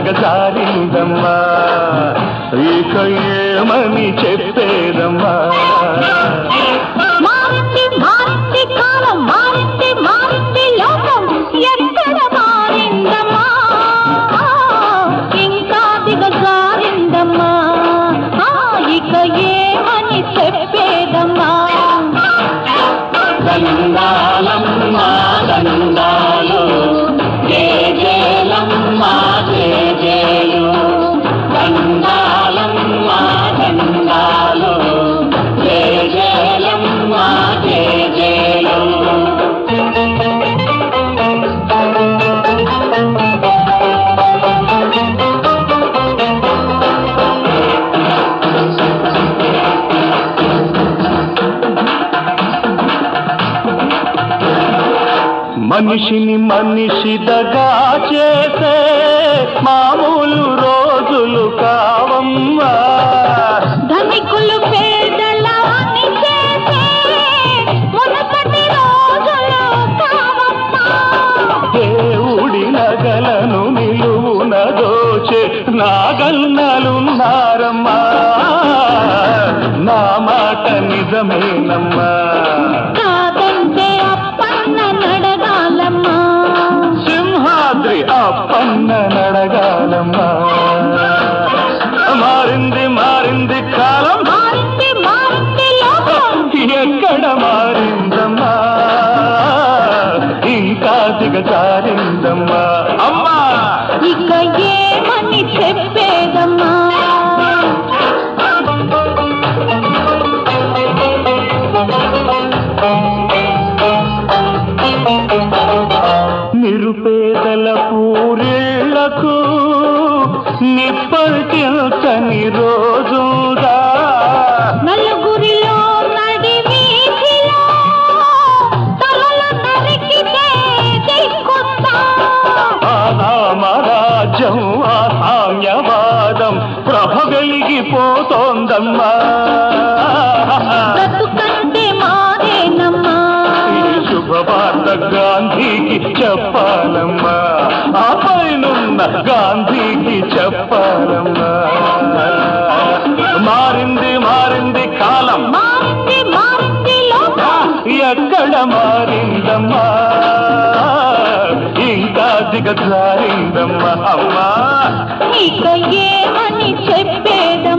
దిగజారిందమ్మా ఇక ఏమని చెప్పేదమ్మా మారింది మారింది కాలం మారింది మారింది లోకం ఎక్కడ మారిందమ్మా ఇంకా దిగజారిందమ్మా ఆ, ఇక ఏమని చెప్పేదమ్మా దండాలమ్మా దండాలు జేజేలమ్మా జేజేలు దండాలమ్మా దండాలు జేజేలమ్మా జేజేలు మనిషిని మనిషి దగా చేసే మామూలు రోజులు కావమ్మా ధనికులు పేదలని చేసే మునపటి రోజులు కావమ్మా దేవుడి నగలను నిలువున దోచే నాగన్నలున్నారమ్మా నా మాట నిజమేనమ్మా కాదంటే అప్పన్న నడగాలమ్మా సింహాద్రి అప్పన్న నడగాలమ్మా మారింది మారింది కాలం మారింది మారింది లోకం ఎక్కడ మారిందమ్మా ఇంకా దిగజారిందమ్మా అమ్మా ఇక ఏమని చెప్పేదమ్మా నిరుపేదల పూరేళ్లకు నిప్పటిల్చని రోజుదా నలుగురిలో నడి వీధిలో తలలు నరికితే దిక్కొస్తా రాజ్యం ఆ సామ్యవాదం ప్రభ వెలిగిపోతోందమ్మా బ్రతుకంటే మాదేనమ్మా ఈ శుభవార్త గాంధీకి చెప్పాలమ్మా ఆ పైనున్న గాంధీకి చెప్పాలమ్మా మారింది మారింది కాలం మారింది మారింది లోకం ఎక్కడ మారిందమ్మా ఇంకా దిగజారిందమ్మా అమ్మా ఇక ఏమని చెప్పేదమ్మా